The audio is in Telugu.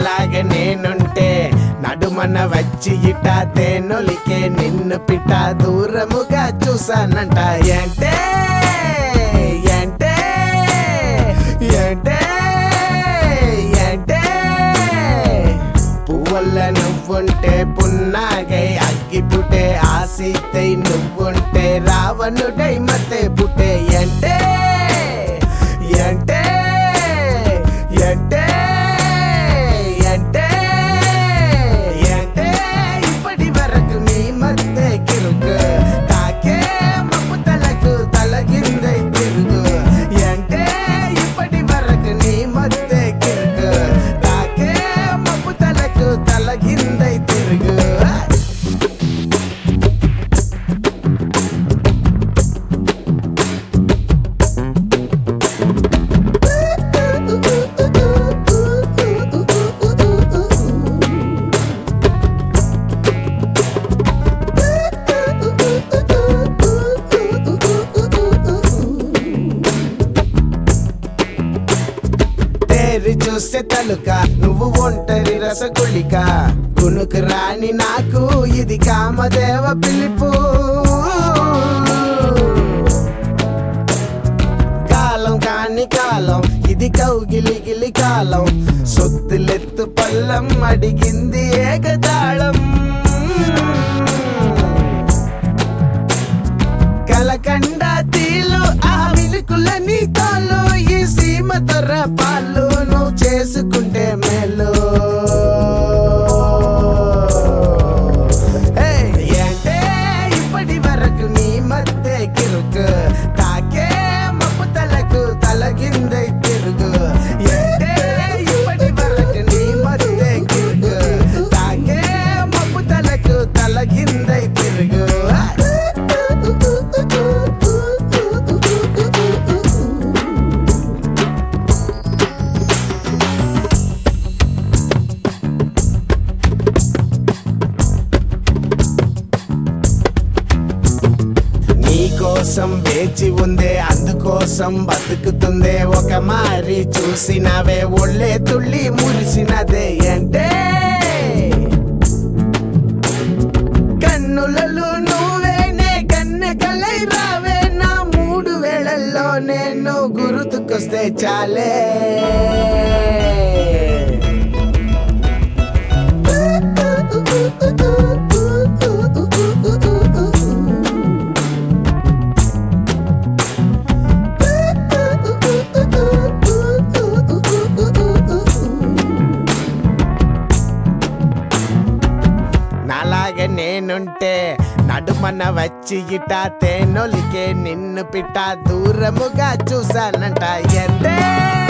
నాలాగే నేనుంటే నడుమన వచ్చి ఇట తేనొలికే నిన్ను పిట దూరముగా చూసానంట ఏంటే ఏంటే ఏంటే ఏంటే పువ్వుల నువ్వుంటే పున్నాగై అగ్గిపుటే ఆసితై నువ్వుంటే రావణుడై మతే పుట్టే అంటే అంటే అంటే అంటే అంటే ఇప్పటి వరకు నీ మధ్య కిరుకు తాకే మప్పు తలకు తలగిందై తిరుగు అంటే ఇప్పటి వరకు నీ మధ్య కిరుకు తాకే మప్పు తలకు తలగిందై తిరుగు తేరి చూస్తే తలుక నువ్వు ఒంటరి రసగుళిక కునుకు రాని నాకు ఇది కామదేవ పిలుపు కాలం కాని కాలం ఇది కౌగిలిగిలి కాలం సొత్తులెత్తు పల్లం అడిగింది ఏకతాళం కలకండ తీలు ఆ మిలుకుల నీతోలు ఈ సీమ తొర్ర పాలు నువ్వు చేసుకుంటే మేలు ఏయ్, ఏంటే ఇప్పటి వరకు నీ మధ్య కిరుకు తాకే మప్పు తలకు తలగిందై తిరుగు ఏంటే ఇప్పటి వరకు నీ మధ్య కిరుకు తాకే మప్పు తలకు తలగిందై తిరుగు నీ కోసం వేచి ఉందే అందుకోసం బతుకుతుందే ఒక మారి చూసినవే ఒళ్ళే తుళ్ళి మురిసినదే అంటే కన్నులలో నువ్వేనే కన్నె కలై రావే నా మూడు వేళల్లో నేను గుర్తుకొస్తే చాలే నాలాగే నేనుంటే నడుమన వచ్చి ఇట తేనొలికే నిన్ను పిట దూరముగా చూసానంట ఎంతే